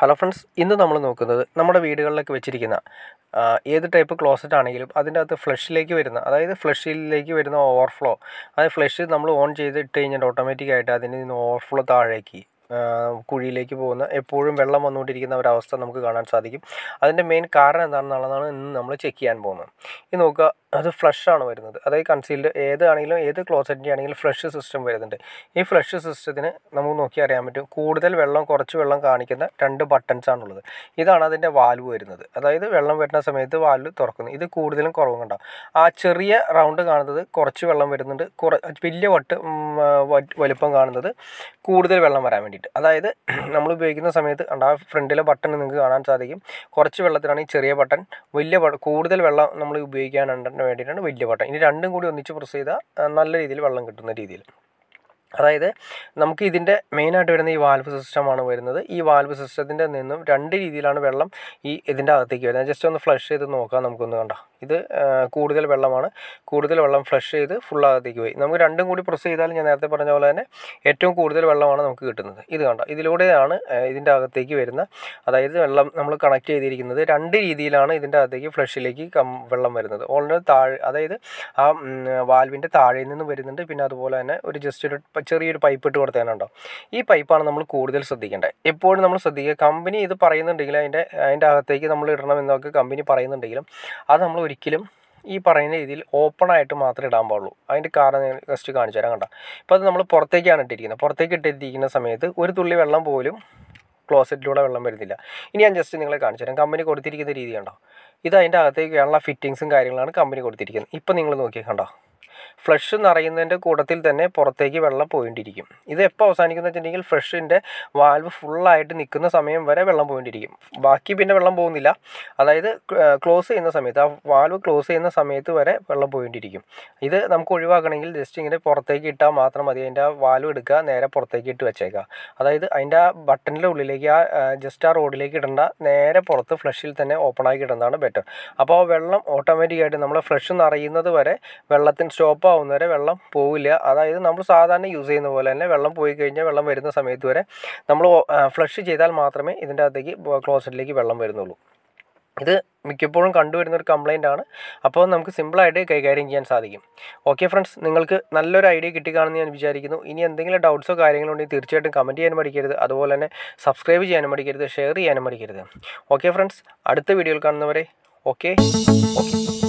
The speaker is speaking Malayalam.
ഹലോ ഫ്രണ്ട്സ് ഇന്ന് നമ്മൾ നോക്കുന്നത് നമ്മുടെ വീടുകളിലൊക്കെ വെച്ചിരിക്കുന്ന ആ, ഏത് ടൈപ്പ് ക്ലോസറ്റ് ആണെങ്കിലും അതിൻ്റെ അകത്ത് ഫ്ലഷിലേക്ക് വരുന്ന അതായത് ഫ്ലഷിലേക്ക് വരുന്ന ഓവർഫ്ലോ അതായത് ഫ്ലഷ് നമ്മൾ ഓൺ ചെയ്ത് ഇട്ട് കഴിഞ്ഞാൽ ഓട്ടോമാറ്റിക്കായിട്ട് അതിൽ നിന്ന് ഓവർഫ്ലോ താഴേക്ക് ആ, കുഴിയിലേക്ക് പോകുന്ന എപ്പോഴും വെള്ളം വന്നുകൊണ്ടിരിക്കുന്ന ഒരവസ്ഥ നമുക്ക് കാണാൻ സാധിക്കും അതിൻ്റെ മെയിൻ കാരണം എന്താണെന്നുള്ളതാണ് ഇന്ന് നമ്മൾ ചെക്ക് ചെയ്യാൻ പോകുന്നത് ഇത് നോക്കുക അത് ഫ്ലഷ് ആണ് വരുന്നത് അതായത് കൺസീൽഡ് ഏതാണെങ്കിലും ഏത് ക്ലോസറ്റിൻ്റെ ആണെങ്കിലും ഫ്ലഷ് സിസ്റ്റം വരുന്നുണ്ട് ഈ ഫ്ലഷ് സിസ്റ്റത്തിന് നമുക്ക് നോക്കി അറിയാൻ പറ്റും കൂടുതൽ വെള്ളം കുറച്ച് വെള്ളം കാണിക്കുന്ന രണ്ട് ബട്ടൺസ് ആണുള്ളത് ഇതാണ് അതിൻ്റെ വാൽവ് വരുന്നത് അതായത് വെള്ളം വരുന്ന സമയത്ത് വാൽവ് തുറക്കുന്നത് ഇത് കൂടുതലും കുറവും കണ്ടാവും ആ ചെറിയ റൗണ്ട് കാണുന്നത് കുറച്ച് വെള്ളം വരുന്നുണ്ട് കുറ വലിയ വട്ട് ഉം, ആ, വ- വലിപ്പം കാണുന്നത് കൂടുതൽ വെള്ളം വരാൻ വേണ്ടിയിട്ട് അതായത് നമ്മൾ ഉപയോഗിക്കുന്ന സമയത്ത് കണ്ട ആ ഫ്രണ്ടിലെ ബട്ടൺ നിങ്ങൾക്ക് കാണാൻ സാധിക്കും കുറച്ച് വെള്ളത്തിലാണ് ഈ ചെറിയ ബട്ടൺ വലിയ ബട്ടൺ കൂടുതൽ വെള്ളം നമ്മൾ ഉപയോഗിക്കാനുണ്ടെന്ന് വേണ്ടിയിട്ടാണ് വലിയ ബട്ടൺ ഇനി രണ്ടും കൂടി ഒന്നിച്ച് പ്രസ് ചെയ്താൽ ആ, നല്ല രീതിയിൽ വെള്ളം കിട്ടുന്ന രീതിയിൽ അതായത് നമുക്ക് ഇതിൻ്റെ മെയിനായിട്ട് വരുന്ന ഈ വാൽവ് സിസ്റ്റമാണ് വരുന്നത് ഈ വാൽവ് സിസ്റ്റത്തിൻ്റെ നിന്നും രണ്ട് രീതിയിലാണ് വെള്ളം ഈ ഇതിൻ്റെ അകത്തേക്ക് വരുന്നത് ജസ്റ്റ് ഒന്ന് ഫ്ലഷ് ചെയ്ത് നോക്കാം നമുക്കൊന്ന് കണ്ട ഇത് ആ, കൂടുതൽ വെള്ളമാണ് കൂടുതൽ വെള്ളം ഫ്ലഷ് ചെയ്ത് ഫുൾ അകത്തേക്ക് പോയി നമുക്ക് രണ്ടും കൂടി പ്രസ് ചെയ്താൽ ഞാൻ നേരത്തെ പറഞ്ഞ പോലെ തന്നെ ഏറ്റവും കൂടുതൽ വെള്ളമാണ് നമുക്ക് കിട്ടുന്നത് ഇത് കണ്ട ഇതിലൂടെയാണ് ആ, ഇതിൻ്റെ അകത്തേക്ക് വരുന്ന അതായത് വെള്ളം നമ്മൾ കണക്ട് ചെയ്തിരിക്കുന്നത് രണ്ട് രീതിയിലാണ് ഇതിൻ്റെ അകത്തേക്ക് ഫ്ലഷിലേക്ക് കം വെള്ളം വരുന്നത് ഓൾറെഡി താഴെ അതായത് ആ വാൽവിൻ്റെ താഴെ നിന്ന് വരുന്നുണ്ട് പിന്നെ അതുപോലെ തന്നെ ഒരു ജസ്റ്റ് ഒരു പ- ചെറിയൊരു പൈപ്പ് ഇട്ട് കൊടുത്തേനുണ്ടോ ഈ പൈപ്പാണ് നമ്മൾ കൂടുതൽ ശ്രദ്ധിക്കേണ്ടത് എപ്പോഴും നമ്മൾ ശ്രദ്ധിക്കുക കമ്പനി ഇത് പറയുന്നുണ്ടെങ്കിൽ അതിൻ്റെ അതിൻ്റെ അകത്തേക്ക് നമ്മൾ ഇടണം എന്നൊക്കെ കമ്പനി പറയുന്നുണ്ടെങ്കിലും അത് നമ്മൾ ഒരിക്കലും ഈ പറയുന്ന രീതിയിൽ ഓപ്പൺ ആയിട്ട് മാത്രമേ ഇടാൻ പാടുള്ളൂ അതിൻ്റെ കാരണം ഞാൻ ജസ്റ്റ് കാണിച്ചു തരാം കണ്ട ഇപ്പോൾ അത് നമ്മൾ പുറത്തേക്കാണ് ഇട്ടിരിക്കുന്നത് പുറത്തേക്ക് ഇട്ടിരിക്കുന്ന സമയത്ത് ഒരു തുള്ളി വെള്ളം പോലും ക്ലോസറ്റിലൂടെ വെള്ളം വരുന്നില്ല ഇനി ഞാൻ ജസ്റ്റ് നിങ്ങളെ കാണിച്ചു തരാം കമ്പനി കൊടുത്തിരിക്കുന്ന രീതി കണ്ടോ ഇത് അതിൻ്റെ അകത്തേക്ക് വേണ്ട ഫിറ്റിങ്സും കാര്യങ്ങളാണ് കമ്പനി കൊടുത്തിരിക്കുന്നത് ഇപ്പം നിങ്ങൾ നോക്കിയാൽ കണ്ടോ ഫ്ലഷ് നിറയുന്നതിൻ്റെ കൂട്ടത്തിൽ തന്നെ പുറത്തേക്ക് വെള്ളം പോയിട്ടിരിക്കും ഇത് എപ്പോൾ അവസാനിക്കുന്ന വെച്ചിട്ടുണ്ടെങ്കിൽ ഫ്ലഷിൻ്റെ വാൽവ് ഫുള്ളായിട്ട് നിൽക്കുന്ന സമയം വരെ വെള്ളം പോയിട്ടിരിക്കും ബാക്കി പിന്നെ വെള്ളം പോകുന്നില്ല അതായത് ക്ലോസ് ചെയ്യുന്ന സമയത്ത് ആ വാൽവ് ക്ലോസ് ചെയ്യുന്ന സമയത്ത് വരെ വെള്ളം പോയിട്ടിരിക്കും ഇത് നമുക്ക് ഒഴിവാക്കണമെങ്കിൽ ജസ്റ്റ് ഇങ്ങനെ പുറത്തേക്ക് ഇട്ടാൽ മാത്രം മതി അതിൻ്റെ ആ വാൽവ് എടുക്കുക നേരെ പുറത്തേക്ക് ഇട്ട് വെച്ചേക്കുക അതായത് അതിൻ്റെ ആ ബട്ടണിൻ്റെ ഉള്ളിലേക്ക് ആ ജസ്റ്റ് ആ റോഡിലേക്ക് ഇടേണ്ട നേരെ പുറത്ത് ഫ്ലഷിൽ തന്നെ ഓപ്പൺ ആക്കി ഇടുന്നതാണ് ബെറ്റർ അപ്പോൾ ആ വെള്ളം ഓട്ടോമാറ്റിക്കായിട്ട് നമ്മൾ ഫ്ലഷ് നിറയുന്നത് വരെ വെള്ളത്തിന് സ്റ്റോപ്പ് ആവുന്നവരെ വെള്ളം പോവില്ല അതായത് നമ്മൾ സാധാരണ യൂസ് ചെയ്യുന്ന പോലെ തന്നെ വെള്ളം പോയി കഴിഞ്ഞാൽ വെള്ളം വരുന്ന സമയത്ത് വരെ നമ്മൾ ഫ്ലഷ് ചെയ്താൽ മാത്രമേ ഇതിൻ്റെ അകത്തേക്ക് ക്ലോസറ്റിലേക്ക് വെള്ളം വരുന്നുള്ളൂ ഇത് മിക്കപ്പോഴും കണ്ടുവരുന്ന ഒരു കംപ്ലൈൻ്റ് ആണ് അപ്പോൾ നമുക്ക് സിമ്പിളായിട്ട് കൈകാര്യം ചെയ്യാൻ സാധിക്കും ഓക്കെ ഫ്രണ്ട്സ് നിങ്ങൾക്ക് നല്ലൊരു ഐഡിയ കിട്ടിക്കാണെന്ന് ഞാൻ വിചാരിക്കുന്നു ഇനി എന്തെങ്കിലും ഡൗട്ട്സോ കാര്യങ്ങളോ ഉണ്ടെങ്കിൽ തീർച്ചയായിട്ടും കമൻറ്റ് ചെയ്യാനും മടിക്കരുത് അതുപോലെ തന്നെ സബ്സ്ക്രൈബ് ചെയ്യാനും മടിക്കരുത് ഷെയർ ചെയ്യാനും മടിക്കരുത് ഓക്കെ ഫ്രണ്ട്സ് അടുത്ത വീഡിയോയിൽ കാണുന്നവരെ ഓക്കെ ഓക്കെ